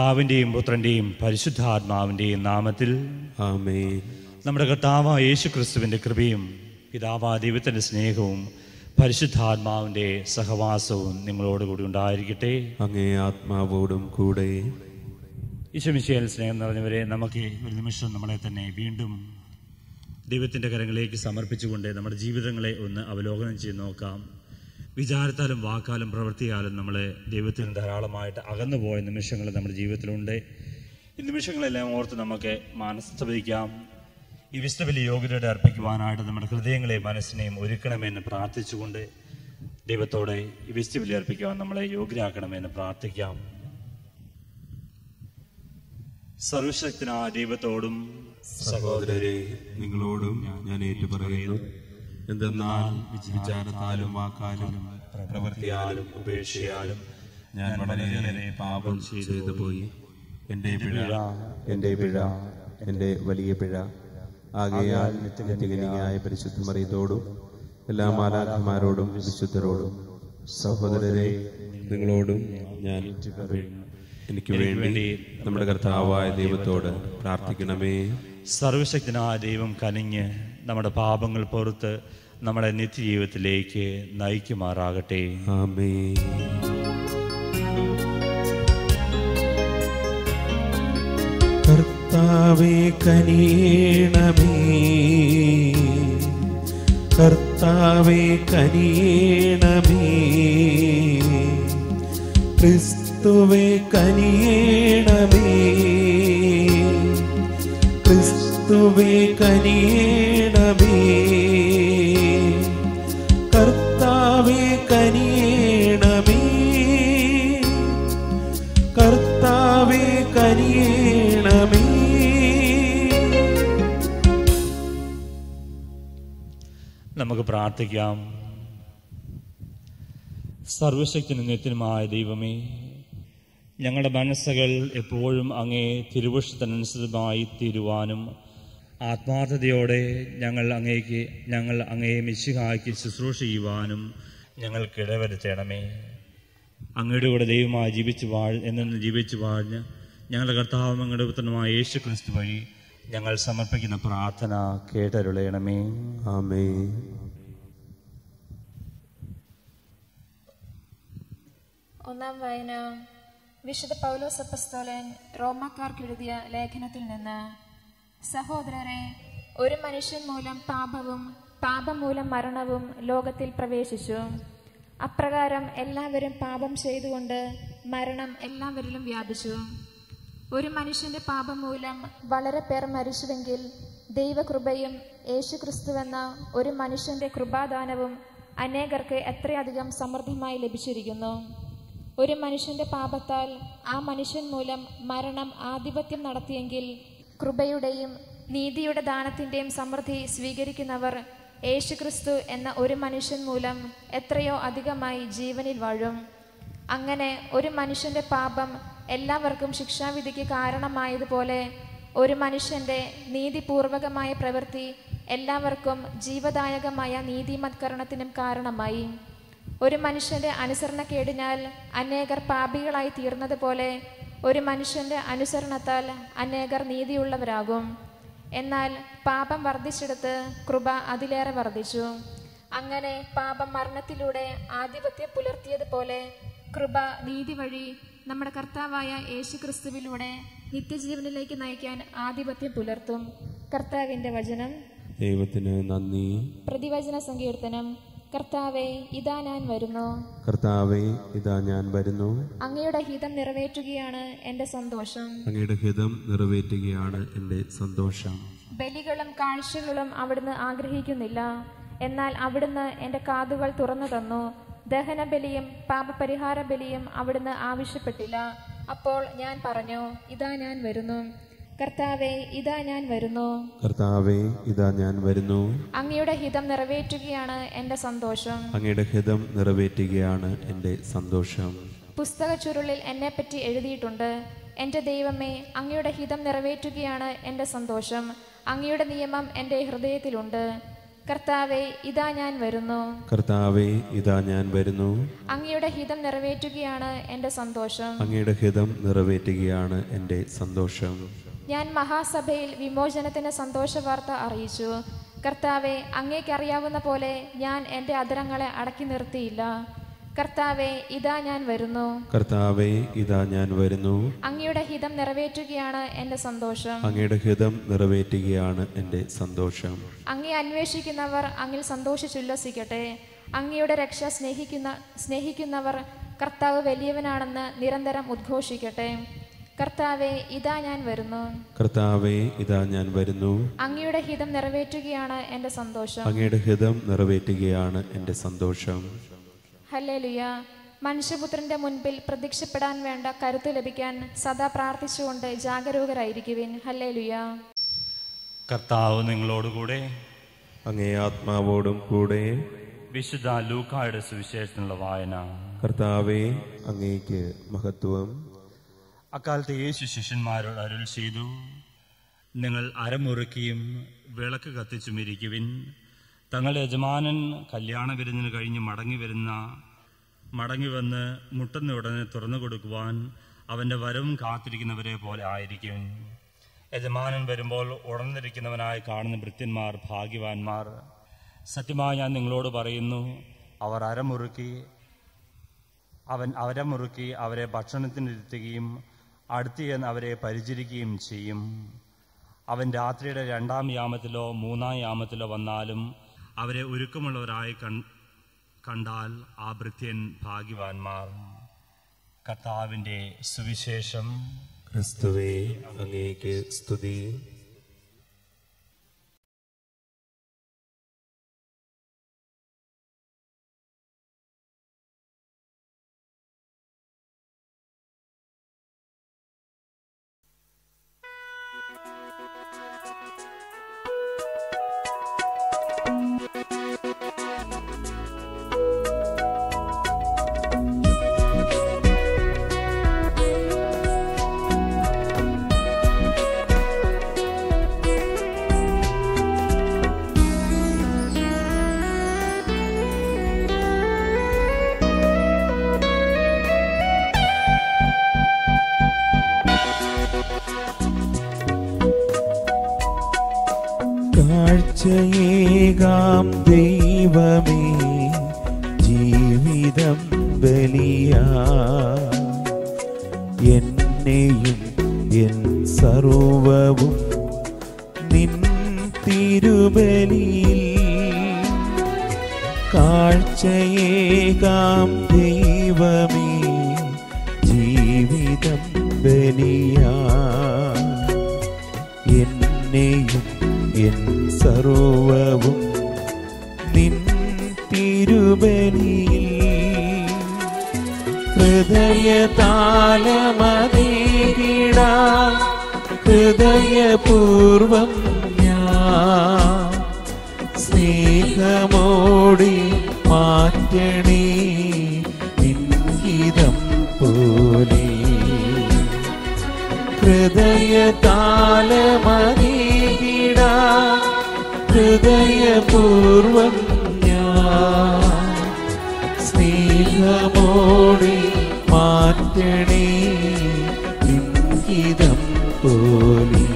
പിതാവിൻ്റെയും പുത്രൻ്റെയും പരിശുദ്ധാത്മാവിൻ്റെയും നാമത്തിൽ ആമേൻ നമ്മുടെ കർത്താവായ യേശു ക്രിസ്തുവിൻ്റെ കൃപയും പിതാവാ ദൈവത്തിൻ്റെ സ്നേഹവും പരിശുദ്ധാത്മാവിൻ്റെ സഹവാസവും നിങ്ങളോടുകൂടി ഉണ്ടായിരിക്കട്ടെ അങ്ങേ ആത്മാവോടും കൂടെ ഈശോമിശിയാൽ സ്നേഹം നിറഞ്ഞവരെ നമുക്ക് ഒരു നിമിഷം നമ്മളെ തന്നെ വീണ്ടും ദൈവത്തിൻ്റെ കരങ്ങളിലേക്ക് സമർപ്പിച്ചുകൊണ്ട് നമ്മുടെ ജീവിതങ്ങളെ ഒന്ന് അവലോകനം ചെയ്ത് നോക്കാം വിചാരത്താലും വാക്കാലും പ്രവൃത്തിയാലും നമ്മൾ ദൈവത്തിൽ നിന്ന് ധാരാളമായിട്ട് അകന്നുപോയ നിമിഷങ്ങൾ നമ്മുടെ ജീവിതത്തിലുണ്ട് ഈ നിമിഷങ്ങളെല്ലാം ഓർത്ത് നമുക്ക് മനസ്തപിക്കാം ഈ വിശ്വബലി യോഗ്യതയുടെ അർപ്പിക്കുവാനായിട്ട് നമ്മുടെ ഹൃദയങ്ങളെയും മനസ്സിനെയും ഒരുക്കണമെന്ന് പ്രാർത്ഥിച്ചുകൊണ്ട് ദൈവത്തോടെ ഈ വിശ്വബലി അർപ്പിക്കുവാൻ നമ്മളെ യോഗ്യരാക്കണമെന്ന് പ്രാർത്ഥിക്കാം സർവശക്തനായ ദൈവത്തോടും സഹോദരരെ നിങ്ങളോടും ഞാൻ ഏറ്റുപറയുന്നു എന്തെന്നാൽ വിചാരത്താലും വാക്കാലും പ്രവൃത്തിയാലും ഉപേക്ഷയാലും ഞാൻ വളരെയേറെ പാപം ചെയ്തു പോയി എന്റെ പിഴ എന്റെ പിഴ എന്റെ വലിയ പിഴ ആകയാൽ നിത്യനിത്യകനിയായ പരിശുദ്ധ മറിയത്തോടും എല്ലാ മാലാഖമാരോടും വിശുദ്ധരോടും സഹോദരരെ നിങ്ങളോടും ഞാൻ എനിക്ക് വേണ്ടി നമ്മുടെ കർത്താവായ ദൈവത്തോട് പ്രാർത്ഥിക്കണമേ സർവശക്തനായ ദൈവം കനിഞ്ഞ് നമ്മുടെ പാപങ്ങൾ പുറത്ത് നമ്മുടെ നിത്യജീവിതത്തിലേക്ക് നയിക്കുമാറാകട്ടെ ആമേ കർത്താവേ കനിയണമേ കർത്താവേ കനിയണമേ ക്രിസ്തുവേ കനിയണമേ ക്രിസ്തുവേ കനിയണമേ കർത്താവേ കനിയണമേ കർത്താവേ കനിയണമേ നമുക്ക് പ്രാർത്ഥിക്കാം സർവശക്തിനും നിത്യനുമായ ദൈവമേ ഞങ്ങളുടെ മനസ്സുകൾ എപ്പോഴും അങ്ങേ തിരുവഷത്തിനനുസൃതമായി തീരുവാനും ആത്മാർത്ഥതയോടെ ഞങ്ങൾ അങ്ങേക്ക് ഞങ്ങൾ അങ്ങേ മിശിഹായ്ക്ക് ശുശ്രൂഷ ചെയ്യുവാനും ഞങ്ങൾക്ക് ഇടവരുത്തണമേ അങ്ങയുടെ കൂടെ ദൈവമായി ജീവിച്ചു വാഴ് എന്നു ജീവിച്ചു വാഴ്ഞ്ഞ് ഞങ്ങളുടെ കർത്താവും അങ്ങയുടെ പുത്രനുമായ യേശു ക്രിസ്തു വഴി ഞങ്ങൾ സമർപ്പിക്കുന്ന പ്രാർത്ഥന കേട്ടരുളയണമേ ആമേ ഒന്നാം വായന വിശുദ്ധ പൗലോസ് അപ്പസ്തോലൻ റോമാക്കാർക്ക് എഴുതിയ ലേഖനത്തിൽ നിന്ന് സഹോദരരെ ഒരു മനുഷ്യൻ മൂലം പാപവും പാപം മൂലം മരണവും ലോകത്തിൽ പ്രവേശിച്ചു അപ്രകാരം എല്ലാവരും പാപം ചെയ്തുകൊണ്ട് മരണം എല്ലാവരിലും വ്യാപിച്ചു ഒരു മനുഷ്യന്റെ പാപം മൂലം വളരെ പേർ മരിച്ചുവെങ്കിൽ ദൈവകൃപയും യേശുക്രിസ്തുവെന്ന ഒരു മനുഷ്യന്റെ കൃപാദാനവും അനേകർക്ക് എത്രയധികം സമൃദ്ധമായി ലഭിച്ചിരിക്കുന്നു ഒരു മനുഷ്യന്റെ പാപത്താൽ ആ മനുഷ്യൻ മൂലം മരണം ആധിപത്യം നടത്തിയെങ്കിൽ കൃപയുടെയും നീതിയുടെ ദാനത്തിന്റെയും സമൃദ്ധി സ്വീകരിക്കുന്നവർ യേശുക്രിസ്തു എന്ന ഒരു മനുഷ്യൻ മൂലം എത്രയോ അധികമായി ജീവനിൽ വാഴും അങ്ങനെ ഒരു മനുഷ്യന്റെ പാപം എല്ലാവർക്കും ശിക്ഷാവിധിക്ക് കാരണമായതുപോലെ ഒരു മനുഷ്യന്റെ നീതിപൂർവകമായ പ്രവൃത്തി എല്ലാവർക്കും ജീവദായകമായ നീതിമത്കരണത്തിനും കാരണമായി ഒരു മനുഷ്യന്റെ അനുസരണക്കേടിനാൽ അനേകർ പാപികളായി തീർന്നതുപോലെ ഒരു മനുഷ്യന്റെ അനുസരണത്താൽ അനേകർ നീതിയുള്ളവരാകും എന്നാൽ പാപം വർദ്ധിച്ചെടുത്ത് കൃപ അതിലേറെ വർദ്ധിച്ചു അങ്ങനെ പാപം മരണത്തിലൂടെ ആധിപത്യം പുലർത്തിയതുപോലെ കൃപ നീതി വഴി നമ്മുടെ കർത്താവായ യേശു ക്രിസ്തുവിലൂടെ നിത്യജീവനിലേക്ക് നയിക്കാൻ ആധിപത്യം പുലർത്തും കർത്താവിന്റെ വചനം ദൈവത്തിന് നന്ദി പ്രതിവചന സങ്കീർത്തനം കർത്താവെ ഇതാ ഞാൻ വരുന്നു കർത്താവേ ഇതാ ഞാൻ വരുന്നു അങ്ങയുടെ ഹിതം നിറവേറ്റുകയാണ് എന്റെ സന്തോഷം അങ്ങയുടെ ഹിതം നിറവേറ്റുകയാണ് എൻ്റെ സന്തോഷം ബലികളും കാഴ്ചകളും അവിടുന്ന് ആഗ്രഹിക്കുന്നില്ല എന്നാൽ അവിടുന്ന് എൻ്റെ കാതുകൾ തുറന്നു തന്നു ദഹനബലിയും പാപപരിഹാര ബലിയും അവിടുന്ന് ആവശ്യപ്പെട്ടില്ല അപ്പോൾ ഞാൻ പറഞ്ഞു ഇതാ ഞാൻ വരുന്നു കർത്താവെ ഇതാ ഞാൻ വരുന്നു കർത്താവേ ഇതാ ഞാൻ വരുന്നു അങ്ങയുടെ ഹിതം നിറവേറ്റുകയാണ് എൻ്റെ സന്തോഷം അങ്ങയുടെ ഹിതം നിറവേറ്റുകയാണ് എൻ്റെ സന്തോഷം പുസ്തക ചുരുളിൽ എന്നെപ്പറ്റി എഴുതിയിട്ടുണ്ട് എൻ്റെ ദൈവമേ അങ്ങയുടെ ഹിതം നിറവേറ്റുകയാണ് എൻ്റെ സന്തോഷം അങ്ങയുടെ നിയമം എൻ്റെ ഹൃദയത്തിലുണ്ട് കർത്താവെ ഇതാ ഞാൻ വരുന്നു കർത്താവെ ഇതാ ഞാൻ വരുന്നു അങ്ങയുടെ ഹിതം നിറവേറ്റുകയാണ് എൻ്റെ സന്തോഷം അങ്ങയുടെ ഹിതം നിറവേറ്റുകയാണ് എൻ്റെ സന്തോഷം ഞാൻ മഹാസഭയിൽ വിമോചനത്തിന്റെ സന്തോഷ വാർത്ത അറിയിച്ചു കർത്താവെ അങ്ങേക്കറിയാവുന്ന പോലെ ഞാൻ എൻ്റെ അതിരങ്ങളെ അടക്കി നിർത്തിയില്ല കർത്താവെ ഇതാ ഞാൻ വരുന്നു കർത്താവെ ഇതാ ഞാൻ വരുന്നു അങ്ങയുടെ ഹിതം നിറവേറ്റുകയാണ് എൻ്റെ സന്തോഷം അങ്ങയുടെ ഹിതം നിറവേറ്റുകയാണ് എൻ്റെ സന്തോഷം അങ്ങേ അന്വേഷിക്കുന്നവർ അങ്ങിൽ സന്തോഷിച്ചുല്ലസിക്കട്ടെ അങ്ങയുടെ രക്ഷ സ്നേഹിക്കുന്ന സ്നേഹിക്കുന്നവർ കർത്താവ് വലിയവനാണെന്ന് നിരന്തരം ഉദ്ഘോഷിക്കട്ടെ കർത്താവെ ഇതാ ഞാൻ വരുന്നു കർത്താവെ ഇതാ ഞാൻ വരുന്നു അങ്ങയുടെ ഹിതം നിറവേറ്റുകയാണ് എൻ്റെ സന്തോഷം അങ്ങയുടെ ഹിതം നിറവേറ്റുകയാണ് എൻ്റെ സന്തോഷം ഹല്ലേലുയ മനുഷ്യപുത്രന്റെ മുൻപിൽ പ്രത്യക്ഷപ്പെടാൻ വേണ്ട കരുത്ത് ലഭിക്കാൻ സദാ പ്രാർത്ഥിച്ചുകൊണ്ട് ജാഗരൂകരായിരിക്കുവിൻ ഹല്ലേലുയ കർത്താവ് നിങ്ങളോടുകൂടെ അങ്ങേ ആത്മാവോടും കൂടെ വിശുദ്ധ ലൂക്കായുടെ സുവിശേഷത്തിനുള്ള വായന കർത്താവെ അങ്ങേക്ക് മഹത്വം അക്കാലത്ത് യേശു ശിഷ്യന്മാരോട് അരുൾ ചെയ്തു നിങ്ങൾ അരമുറുക്കിയും വിളക്ക് കത്തിച്ചും ഇരിക്കുവിൻ തങ്ങളുടെ യജമാനൻ കല്യാണ വിരുന്നിന് കഴിഞ്ഞ് മടങ്ങി വരുന്ന മടങ്ങി വന്ന് മുട്ടുന്ന ഉടനെ തുറന്നു കൊടുക്കുവാൻ അവന്റെ വരവും കാത്തിരിക്കുന്നവരെ പോലെ ആയിരിക്കും യജമാനൻ വരുമ്പോൾ ഉണർന്നിരിക്കുന്നവനായി കാണുന്ന ഭൃത്യന്മാർ ഭാഗ്യവാന്മാർ സത്യമായി ഞാൻ നിങ്ങളോട് പറയുന്നു അവർ അരമുറുക്കി അവൻ അവരെ മുറുക്കി അവരെ ഭക്ഷണത്തിനിരുത്തുകയും അടുത്ത് ചെന്ന് അവരെ പരിചരിക്കുകയും ചെയ്യും അവൻ രാത്രിയുടെ രണ്ടാം യാമത്തിലോ മൂന്നാം യാമത്തിലോ വന്നാലും അവരെ ഒരുക്കമുള്ളവരായി കൺ കണ്ടാൽ ആ ഭൃത്യൻ ഭാഗ്യവാന്മാർ കർത്താവിൻ്റെ സുവിശേഷം ക്രിസ്തുവേ അങ്ങേക്ക് സ്തുതി കാഴ്ചയേകാം ദൈവമേ ജീവിതം ബലിയാ എന്നെയും എൻ സർവവും നിൻ തിരുബലിയിൽ കാഴ്ചയേകാം ദൈവമേ ജീവിതം ബലിയാ എന്നെയും എൻ സർവവും നിൻ തിരുബലിയിൽ ഹൃദയതാലമതീകിട ഹൃദയപൂർവം ഞാൻ സ്നേഹമോടി മാറ്റണേ നിൻഹിതം പോലെ ഹൃദയതാലമതീകിട ഹൃദയപൂർവം ഞാൻ സ്നേഹമോടി മാറ്റണേ ഇംഗിതം പോലെ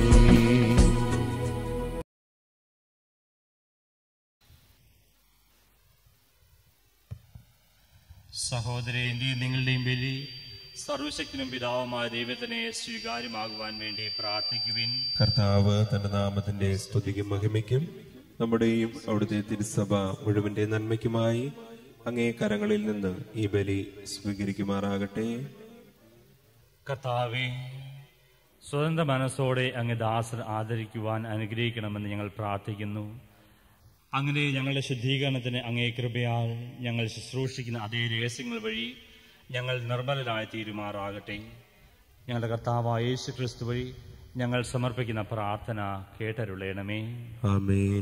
സഹോദരന്റെയും നിങ്ങളുടെയും ബലി സർവശക്തിനും പിതാവുമായ ദൈവത്തിനെ സ്വീകാര്യമാകുവാൻ വേണ്ടി പ്രാർത്ഥിക്കുവിൻ കർത്താവ് തന്റെ നാമത്തിന്റെ സ്തുതിക്കും മഹിമയ്ക്കും നമ്മുടെയും അവിടുത്തെ തിരുസഭ മുഴുവന്റെ നന്മയ്ക്കുമായി അങ്ങേ കരങ്ങളിൽ നിന്ന് ഈ ബലി സ്വീകരിക്കുമാറാകട്ടെ കർത്താവെ സ്വതന്ത്ര മനസ്സോടെ അങ്ങ് ദാസർ ആദരിക്കുവാൻ അനുഗ്രഹിക്കണമെന്ന് ഞങ്ങൾ പ്രാർത്ഥിക്കുന്നു അങ്ങനെ ഞങ്ങളുടെ ശുദ്ധീകരണത്തിന് അങ്ങേ കൃപയാൽ ഞങ്ങൾ ശുശ്രൂഷിക്കുന്ന അതേ രഹസ്യങ്ങൾ വഴി ഞങ്ങൾ നിർമ്മലരായി തീരുമാറാകട്ടെ ഞങ്ങളുടെ കർത്താവായ യേശു ക്രിസ്തു വഴി ഞങ്ങൾ സമർപ്പിക്കുന്ന പ്രാർത്ഥന കേട്ടരുളയണമേ ആമേൻ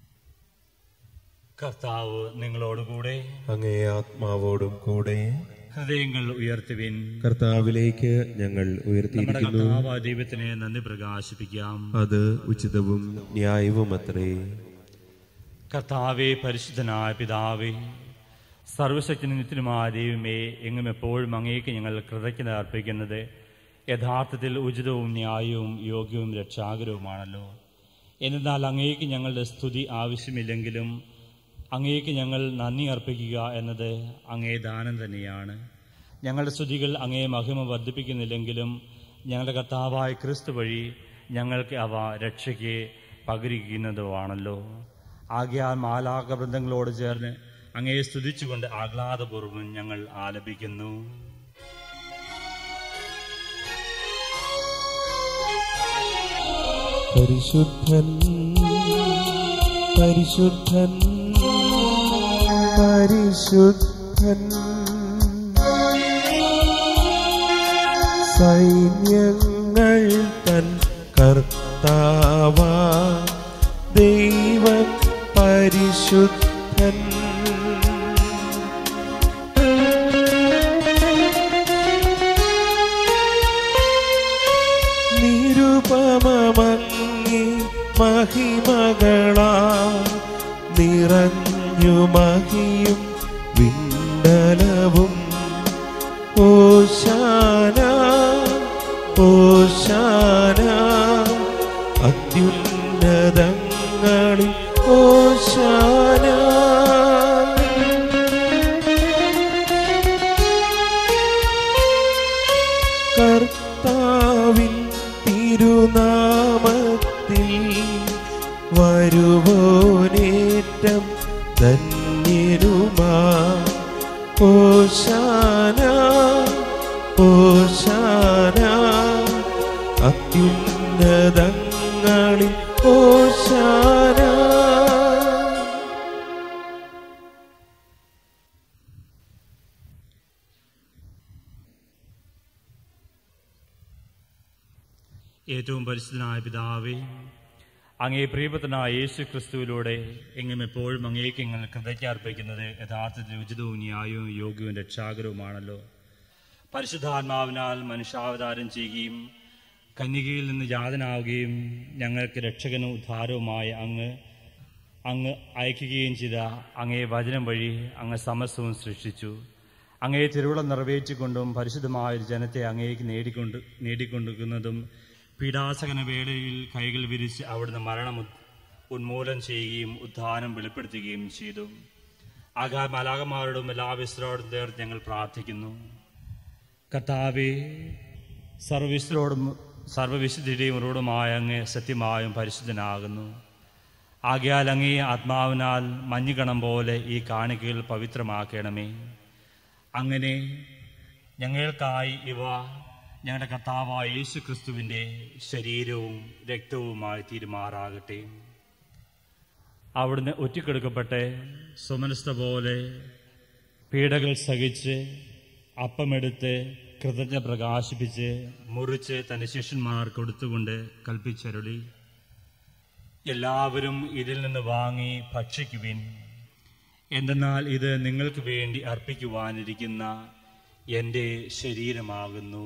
കർത്താവ് നിങ്ങളോടുകൂടെ അങ്ങേ ആത്മാവോടും കൂടെ ഹൃദയങ്ങൾ ഉയർത്തുവിൻ കർത്താവിലേക്ക് ഞങ്ങൾ നമ്മുടെ ഉയർത്തിയിരിക്കുന്നു കർത്താവ് ദൈവത്തിനെ നന്ദി പ്രകാശിപ്പിക്കാം അത് ഉചിതവും ന്യായവും അത്രേ കർത്താവെ പരിശുദ്ധനായ പിതാവേ സർവശക്തിനും നിത്യനുമായ ദൈവമേ എങ്ങും എപ്പോഴും അങ്ങേക്ക് ഞങ്ങൾ കൃതജ്ഞത അർപ്പിക്കുന്നത് യഥാർത്ഥത്തിൽ ഉചിതവും ന്യായവും യോഗ്യവും രക്ഷാകരവുമാണല്ലോ എന്നാൽ അങ്ങേക്ക് ഞങ്ങളുടെ സ്തുതി ആവശ്യമില്ലെങ്കിലും അങ്ങേക്ക് ഞങ്ങൾ നന്ദി അർപ്പിക്കുക എന്നത് അങ്ങേ ദാനം തന്നെയാണ് ഞങ്ങളുടെ സ്തുതികൾ അങ്ങേ മഹിമ വർദ്ധിപ്പിക്കുന്നില്ലെങ്കിലും ഞങ്ങളുടെ കർത്താവായ ക്രിസ്തു വഴി ഞങ്ങൾക്ക് അവ രക്ഷയ്ക്ക് പകരിക്കുന്നതുമാണല്ലോ ആകയാൽ മാലാക വൃന്ദങ്ങളോട് ചേർന്ന് അങ്ങയെ സ്തുതിച്ചുകൊണ്ട് ആഹ്ലാദപൂർവ്വം ഞങ്ങൾ ആലപിക്കുന്നു പരിശുദ്ധൻ പരിശുദ്ധൻ പരിശുദ്ധൻ സൈന്യങ്ങൾ തൻ കർത്താവ ദൈവ പരിശുദ്ധൻ നിരുപമങ്ങി മഹിമകളാ നിറഞ്ഞു മഹിയും വിണ്ടലവും ഓശാന ഓശാന അത്യുന്നതങ്ങളിൽ ഓശാന കർത്താവിൻ തിരുനാമത്തിൽ വരുവോനേറ്റം ധന്യരുമാ ഓശാന ഓശാന അത്യുന്നതങ്ങളിൽ ഓശാന ഏറ്റവും പരിശുദ്ധനായ പിതാവേ അങ്ങേ പ്രിയപുത്രനായ യേശു ക്രിസ്തുവിലൂടെ എങ്ങും എപ്പോഴും അങ്ങേക്ക് ഞങ്ങൾ കൃതജ്ഞ അർപ്പിക്കുന്നത് യഥാർത്ഥത്തിൽ ഉചിതവും ന്യായവും യോഗ്യവും രക്ഷാകരവുമാണല്ലോ പരിശുദ്ധാത്മാവിനാൽ മനുഷ്യാവതാരം ചെയ്യുകയും കന്യകയിൽ നിന്ന് ജാതനാവുകയും ഞങ്ങൾക്ക് രക്ഷകനും ഉദ്ധാരവുമായ അങ്ങ് അങ്ങ് അയക്കുകയും ചെയ്ത അങ്ങേ വചനം വഴി അങ്ങ് സമസ്തവും സൃഷ്ടിച്ചു അങ്ങേ തിരുവിളം നിറവേറ്റിക്കൊണ്ടും പരിശുദ്ധമായ ഒരു ജനത്തെ അങ്ങേക്ക് നേടിക്കൊണ്ട് നേടിക്കൊണ്ടിരിക്കുന്നതും പീഡാസകന വേളയിൽ കൈകൾ വിരിച്ച് അവിടുന്ന് മരണം ഉത്- ഉന്മൂലനം ചെയ്യുകയും ഉദ്ധാനം വെളിപ്പെടുത്തുകയും ചെയ്തു ആകാ മലാകന്മാരോടും എല്ലാ വിശ്രോടും ചേർത്ത് ഞങ്ങൾ പ്രാർത്ഥിക്കുന്നു കർത്താവെ സർവവിശുദ്ധരോടും സർവവിശുദ്ധിയുടെയും ഉറവിടമായ അങ്ങ് സത്യമായും പരിശുദ്ധനാകുന്നു ആകയാൽ അങ്ങേ ആത്മാവിനാൽ മഞ്ഞുകണം പോലെ ഈ കാണിക്കകൾ പവിത്രമാക്കണമേ അങ്ങനെ ഞങ്ങൾക്കായി ഇവ ഞങ്ങളുടെ കർത്താവായ യേശു ക്രിസ്തുവിൻ്റെ ശരീരവും രക്തവുമായി തീരുമാറാകട്ടെ അവിടുന്ന് ഒറ്റിക്കെടുക്കപ്പെട്ട് സുമനസ്ഥ പോലെ പീഡകൾ സഹിച്ച് അപ്പമെടുത്ത് കൃതജ്ഞ പ്രകാശിപ്പിച്ച് മുറിച്ച് തന്റെ ശിഷ്യന്മാർ കൊടുത്തുകൊണ്ട് കൽപ്പിച്ചരുളി എല്ലാവരും ഇതിൽ നിന്ന് വാങ്ങി ഭക്ഷിക്കുവിൻ എന്തെന്നാൽ ഇത് നിങ്ങൾക്ക് വേണ്ടി അർപ്പിക്കുവാനിരിക്കുന്ന എൻ്റെ ശരീരമാകുന്നു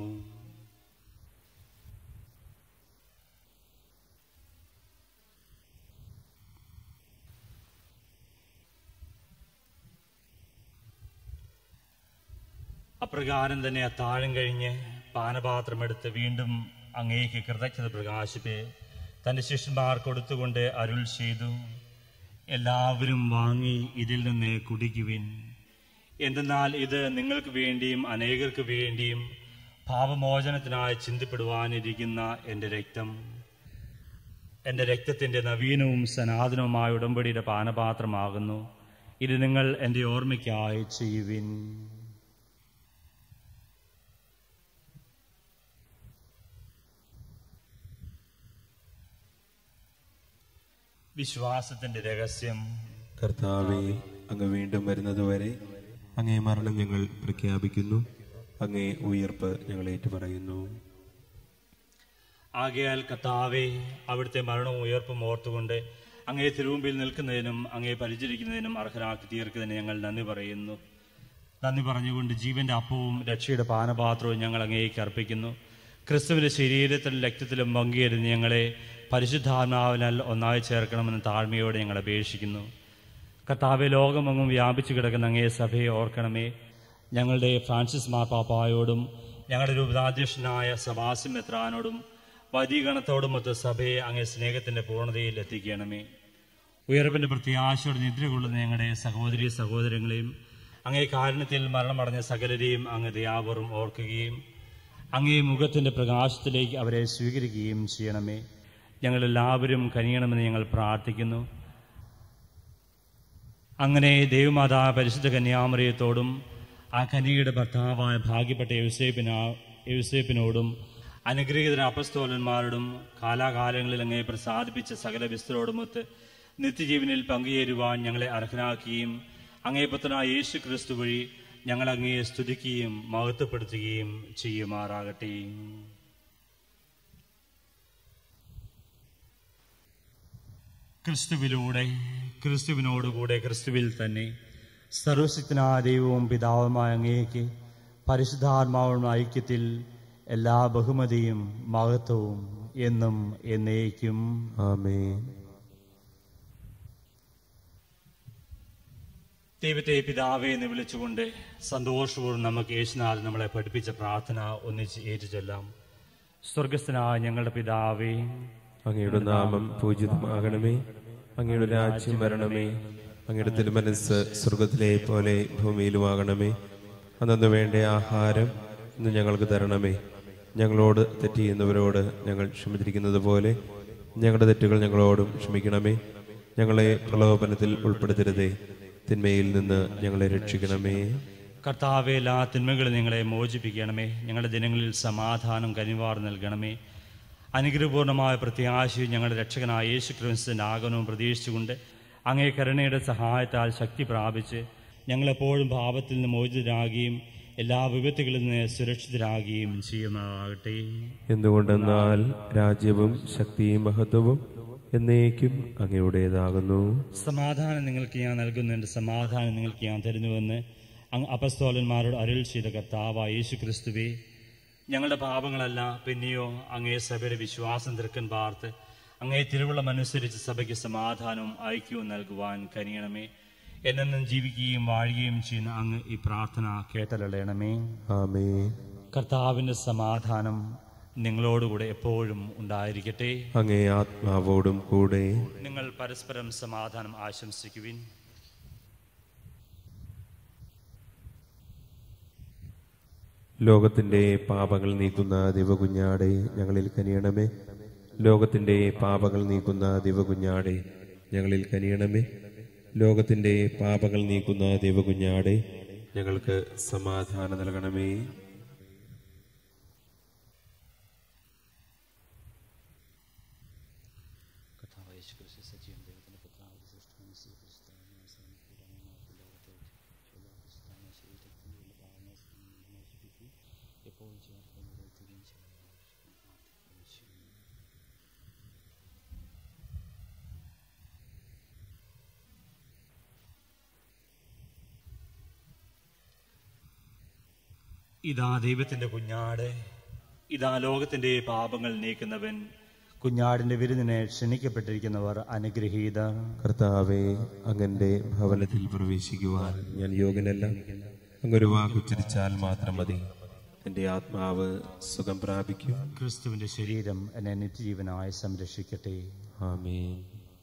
അപ്രകാരം തന്നെ അത്താഴം കഴിഞ്ഞ് പാനപാത്രമെടുത്ത് വീണ്ടും അങ്ങേക്ക് കൃതജ്ഞത പ്രകാശിപ്പെ തന്റെ ശിഷ്യന്മാർ കൊടുത്തുകൊണ്ട് അരുൾ ചെയ്തു എല്ലാവരും വാങ്ങി ഇതിൽ നിന്ന് കുടിക്കുവിൻ എന്തെന്നാൽ ഇത് നിങ്ങൾക്ക് വേണ്ടിയും അനേകർക്ക് വേണ്ടിയും പാപമോചനത്തിനായി ചിന്തപ്പെടുവാനിരിക്കുന്ന എൻ്റെ രക്തം എൻ്റെ രക്തത്തിൻ്റെ നവീനവും സനാതനവുമായ ഉടമ്പടിയുടെ പാനപാത്രമാകുന്നു ഇത് നിങ്ങൾ എൻ്റെ ഓർമ്മയ്ക്കായി ചെയ്യുവിൻ വിശ്വാസത്തിന്റെ രഹസ്യം കർത്താവെ അങ്ങ് വീണ്ടും വരുന്നതുവരെ അങ്ങേ മരണം ഞങ്ങൾ പ്രഖ്യാപിക്കുന്നു അങ്ങേ ഉയർപ്പ് ഞങ്ങൾ ഏറ്റുപറയുന്നു ആകയാൽ കർത്താവെ അവിടുത്തെ മരണവും ഉയർപ്പും ഓർത്തുകൊണ്ട് അങ്ങേ തിരുമുമ്പിൽ നിൽക്കുന്നതിനും അങ്ങേ പരിചരിക്കുന്നതിനും അർഹരാക്കി തീർക്കുന്നതിന് ഞങ്ങൾ നന്ദി പറയുന്നു നന്ദി പറഞ്ഞുകൊണ്ട് ജീവന്റെ അപ്പവും രക്ഷയുടെ പാനപാത്രവും ഞങ്ങൾ അങ്ങേക്ക് അർപ്പിക്കുന്നു ക്രിസ്തുവിന്റെ ശരീരത്തിലും രക്തത്തിലും പങ്കുചേരുന്ന ഞങ്ങളെ പരിശുദ്ധാത്മാവിനാൽ ഒന്നായി ചേർക്കണമെന്ന് താഴ്മയോടെ ഞങ്ങൾ അപേക്ഷിക്കുന്നു കർത്താവെ ലോകമെങ്ങും വ്യാപിച്ചു കിടക്കുന്ന അങ്ങേ സഭയെ ഓർക്കണമേ ഞങ്ങളുടെ ഫ്രാൻസിസ് മാർപ്പാപ്പായോടും ഞങ്ങളുടെ രൂപതാധ്യക്ഷനായ സബാസിം മെത്രാനോടും വൈദികണത്തോടും മൊത്ത സഭയെ അങ്ങേ സ്നേഹത്തിന്റെ പൂർണ്ണതയിൽ എത്തിക്കണമേ ഉയർപ്പിന്റെ പ്രത്യാശയോടെ നിദ്ര കൊള്ളുന്ന ഞങ്ങളുടെ സഹോദരി സഹോദരങ്ങളെയും അങ്ങേ കാരണത്തിൽ മരണമടഞ്ഞ സകലരെയും അങ്ങ് ദയാപൂർവം ഓർക്കുകയും അങ്ങേ മുഖത്തിന്റെ പ്രകാശത്തിലേക്ക് അവരെ സ്വീകരിക്കുകയും ചെയ്യണമേ ഞങ്ങളെല്ലാവരും കനിയണമെന്ന് ഞങ്ങൾ പ്രാർത്ഥിക്കുന്നു അങ്ങനെ ദൈവമാതാ പരിശുദ്ധ കന്യാമറിയത്തോടും ആ കനിയുടെ ഭർത്താവായ ഭാഗ്യപ്പെട്ട യൗസേപ്പിനാ യൗസേപ്പിനോടും അനുഗ്രഹീതര അപസ്തോലന്മാരോടും കാലാകാലങ്ങളിൽ അങ്ങേ പ്രസാദിപ്പിച്ച സകല വിസ്തരോടുമൊത്ത് നിത്യജീവനിൽ പങ്കുചേരുവാൻ ഞങ്ങളെ അർഹനാക്കുകയും അങ്ങേ പുത്രനായ യേശു ക്രിസ്തു വഴി ഞങ്ങൾ അങ്ങയെ സ്തുതിക്കുകയും മഹത്വപ്പെടുത്തുകയും ചെയ്യുമാറാകട്ടെ ക്രിസ്തുവിലൂടെ ക്രിസ്തുവിനോടുകൂടെ ക്രിസ്തുവിൽ തന്നെ സർവശക്തനായ ദൈവവും പിതാവുമായ അങ്ങേക്ക് പരിശുദ്ധാത്മാവുള്ള ഐക്യത്തിൽ എല്ലാ ബഹുമതിയും മഹത്വവും എന്നും എന്നേക്കും ആമേൻ ദൈവത്തെ പിതാവേ എന്ന് വിളിച്ചുകൊണ്ട് സന്തോഷപൂർവ്വം നമുക്ക് യേശുനാഥ് നമ്മളെ പഠിപ്പിച്ച പ്രാർത്ഥന ഒന്നിച്ച് ഏറ്റുചൊല്ലാം സ്വർഗസ്ഥനായ ഞങ്ങളുടെ പിതാവേ അങ്ങയുടെ നാമം പൂജിതമാകണമേ അങ്ങയുടെ രാജ്യം വരണമേ അങ്ങയുടെ തിരുമനസ് സ്വർഗത്തിലെ പോലെ ഭൂമിയിലുമാകണമേ അന്നു വേണ്ട ആഹാരം ഇന്ന് ഞങ്ങൾക്ക് തരണമേ ഞങ്ങളോട് തെറ്റ് ചെയ്യുന്നവരോട് ഞങ്ങൾ ക്ഷമിച്ചിരിക്കുന്നത് പോലെ ഞങ്ങളുടെ തെറ്റുകൾ ഞങ്ങളോടും ക്ഷമിക്കണമേ ഞങ്ങളെ പ്രലോഭനത്തിൽ ഉൾപ്പെടുത്തരുതേ തിന്മയിൽ നിന്ന് ഞങ്ങളെ രക്ഷിക്കണമേ കർത്താവെ എല്ലാ തിന്മകളും ഞങ്ങളെ മോചിപ്പിക്കണമേ ഞങ്ങളുടെ ദിനങ്ങളിൽ സമാധാനം കനിവാർ നൽകണമേ അനുഗ്രഹപൂർണമായ പ്രത്യാശയും ഞങ്ങളുടെ രക്ഷകനായ യേശു ക്രിസ്തുവിൻ്റെ ആഗമനവും പ്രതീക്ഷിച്ചുകൊണ്ട് അങ്ങേ കരുണയുടെ സഹായത്താൽ ശക്തി പ്രാപിച്ച് ഞങ്ങളെപ്പോഴും പാപത്തിൽ നിന്ന് മോചിതരാകുകയും എല്ലാ വിപത്തുകളിൽ നിന്ന് സുരക്ഷിതരാകുകയും ചെയ്യുന്നതാകട്ടെ എന്തുകൊണ്ടെന്നാൽ രാജ്യവും ശക്തിയും മഹത്വവും എന്നേക്കും അങ്ങയുടേതാകുന്നു സമാധാനം നിങ്ങൾക്ക് ഞാൻ നൽകുന്നു എൻ്റെ സമാധാനം നിങ്ങൾക്ക് ഞാൻ തരുന്നുവെന്ന് അങ്ങ് അപസ്തോലന്മാരോട് അരുൾ ചെയ്ത കർത്താവായ യേശു ക്രിസ്തുവേ ഞങ്ങളുടെ പാപങ്ങളല്ല പിന്നെയോ അങ്ങേ സഭയുടെ വിശ്വാസം തിരക്കൻ പാർത്ത് അങ്ങേ തിരുവള്ളം അനുസരിച്ച് സഭയ്ക്ക് സമാധാനവും ഐക്യവും നൽകുവാൻ കനിയണമേ എന്നെന്നും ജീവിക്കുകയും വാഴുകയും ചെയ്യുന്ന അങ്ങ് ഈ പ്രാർത്ഥന കേട്ടലളയണമേ ആമേൻ കർത്താവിൻ്റെ സമാധാനം നിങ്ങളോടുകൂടെ എപ്പോഴും ഉണ്ടായിരിക്കട്ടെ അങ്ങേ ആത്മാവോടും കൂടെ നിങ്ങൾ പരസ്പരം സമാധാനം ആശംസിക്കുവിൻ ലോകത്തിന്റെ പാപങ്ങൾ നീക്കുന്ന ദിവകുഞ്ഞാടെ ഞങ്ങളിൽ കനിയണമേ ലോകത്തിന്റെ പാപങ്ങൾ നീക്കുന്ന ദിവകുഞ്ഞാടെ ഞങ്ങളിൽ കനിയണമേ ലോകത്തിന്റെ പാപങ്ങൾ നീക്കുന്ന ദിവകുഞ്ഞാടെ ഞങ്ങൾക്ക് സമാധാനം നൽകണമേ ഇതാ ദൈവത്തിന്റെ കുഞ്ഞാട് ഇതാ ലോകത്തിന്റെ പാപങ്ങൾ നീക്കുന്നവൻ കുഞ്ഞാടിന്റെ വിരുന്നിനെ ക്ഷണിക്കപ്പെട്ടിരിക്കുന്നവർ അനുഗ്രഹീതർ കർത്താവെ അങ്ങന്റെ ഭവനത്തിൽ പ്രവേശിക്കുവാൻ ഞാൻ യോഗ്യനല്ല അങ്ങൊരു വാക്കുച്ചരിച്ചാൽ മാത്രം മതി എന്റെ ആത്മാവ് സുഖം പ്രാപിക്കും ക്രിസ്തുവിന്റെ ശരീരം എന്നെ നിത്യജീവനായി സംരക്ഷിക്കട്ടെ ആമേൻ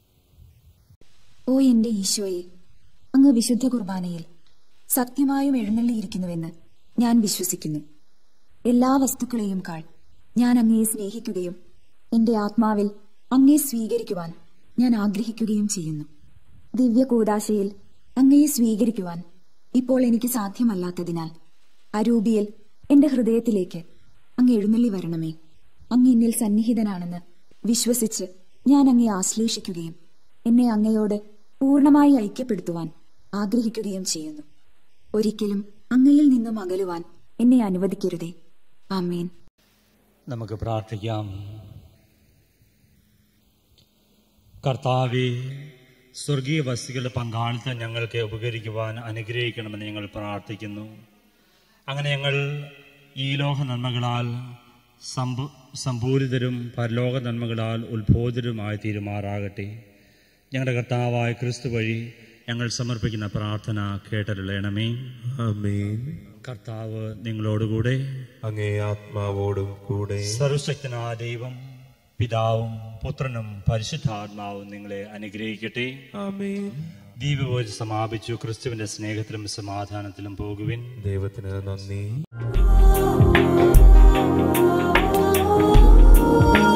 ഓ എന്റെ ഈശോയെ അങ്ങ് വിശുദ്ധ കുർബാനയിൽ സത്യമായും എഴുന്നള്ളിയിരിക്കുന്നുവെന്ന് ഞാൻ വിശ്വസിക്കുന്നു എല്ലാ വസ്തുക്കളെയും കാൾ ഞാൻ അങ്ങയെ സ്നേഹിക്കുകയും എന്റെ ആത്മാവിൽ അങ്ങയെ സ്വീകരിക്കുവാൻ ഞാൻ ആഗ്രഹിക്കുകയും ചെയ്യുന്നു ദിവ്യ കൂതാശയിൽ അങ്ങയെ സ്വീകരിക്കുവാൻ ഇപ്പോൾ എനിക്ക് സാധ്യമല്ലാത്തതിനാൽ അരൂപിയിൽ എന്റെ ഹൃദയത്തിലേക്ക് അങ്ങ് എഴുന്നള്ളി വരണമേ അങ്ങ് എന്നിൽ സന്നിഹിതനാണെന്ന് വിശ്വസിച്ച് ഞാൻ അങ്ങയെ ആശ്ലേഷിക്കുകയും എന്നെ അങ്ങയോട് പൂർണ്ണമായി ഐക്യപ്പെടുത്തുവാൻ ആഗ്രഹിക്കുകയും ചെയ്യുന്നു ഒരിക്കലും അങ്ങയിൽ നിന്നും അകലുവാൻ എന്നെ അനുവദിക്കരുതേ ആമേൻ നമുക്ക് പ്രാർത്ഥിക്കാം കർത്താവെ സ്വർഗീയ വസ്തുക്കളുടെ പങ്കാളിത്തം ഞങ്ങൾക്ക് ഉപകരിക്കുവാൻ അനുഗ്രഹിക്കണമെന്ന് ഞങ്ങൾ പ്രാർത്ഥിക്കുന്നു അങ്ങനെ ഞങ്ങൾ ഈ ലോക നന്മകളാൽ സമ്പു സമ്പൂരിതരും പരലോക നന്മകളാൽ ഉത്ബോധിതരുമായി തീരുമാറാകട്ടെ ഞങ്ങളുടെ കർത്താവായ ക്രിസ്തു വഴി ഞങ്ങൾ സമർപ്പിക്കുന്ന പ്രാർത്ഥന കേട്ടരുളയണമേ ആമേൻ കർത്താവ് നിങ്ങളോടുകൂടെ അങ്ങേ ആത്മാവോടും കൂടെ സർവശക്തനായ ദൈവം പിതാവും പുത്രനും പരിശുദ്ധാത്മാവും നിങ്ങളെ അനുഗ്രഹിക്കട്ടെ ആമേൻ ദീപപോജ സമാപിച്ചു ക്രിസ്തുവിന്റെ സ്നേഹത്തിലും സമാധാനത്തിലും പോകുവിൻ ദൈവത്തിന് നന്ദി ഓ